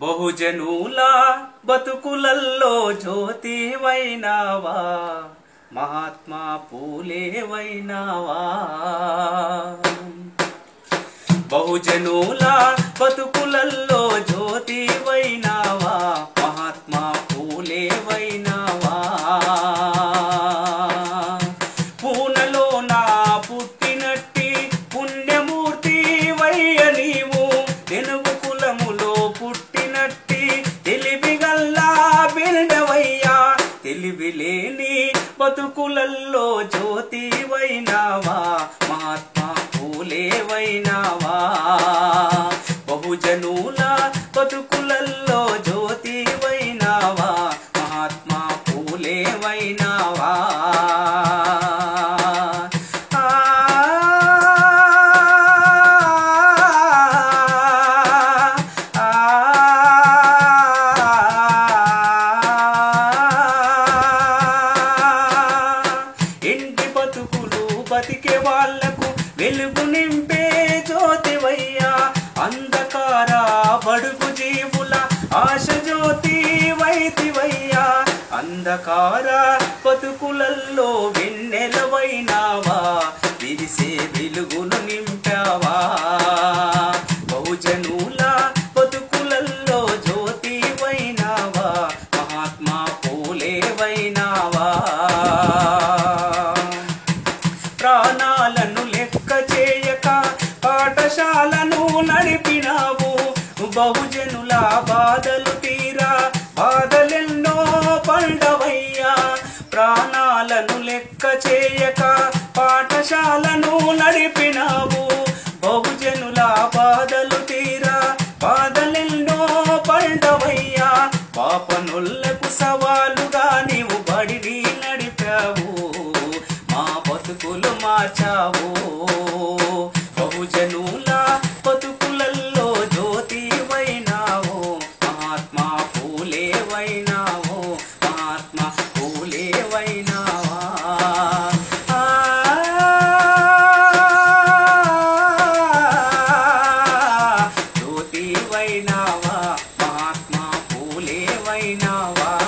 బహుజనుల బతుకులల్లో జ్యోతివైనావా మహాత్మా పూలేవైనావా బహుజనుల బతుకులల్లో జ్యోతివైనావా మహాత్మా పూలేవైనావా పూనలో నా పుట్టినట్టి పుణ్యమూర్తి వయ్య నీవు తెలుగు కులములో పుట్టినట్టి తెలివిగల్లా బిడ్డవయ్యా తెలివి లేని బతుకులల్లో జ్యోతివైనావా మహాత్మా పూలేవైనావా బహుజనుల బతుకులల్లో జ్యోతివైనావా మహాత్మా పూలేవైనావా ఆ ఇంటి బతుకులు బతికే వాళ్లకు వెలుగు నింపే జ్యోతివయ్యా అంధకార బడుగు జీవుల ఆశ జ్యోతి వైతివయ్యా అంధకార బతుకులల్లో వెన్నెలవైనావా విరిసే వెలుగును నింపావా బహుజనుల బతుకులల్లో జ్యోతివైనావా మహాత్మా పూలేవైనావా ప్రాణాలను లెక్క చేయక పాఠశాలను నడిపినావు బహుజనుల బాధలు తీరా బాధలెన్నో పండవయ్యా ప్రాణాలను లెక్క చేయక పాఠశాలను నడిపినావు బహుజనుల బాధలు తీరా బాధలెన్నో పండవయ్యా పాపనులకు సవాలుగా నీవు బడిని నడిపావు మా బతుకులు మార్చావు బహుజనుల బతుకులల్లో జ్యోతివైనావు మహాత్మా పూలేవైనావు మహాత్మా పూలేవైనావా ఆ జ్యోతివైనావా మహాత్మా పూలేవైనావా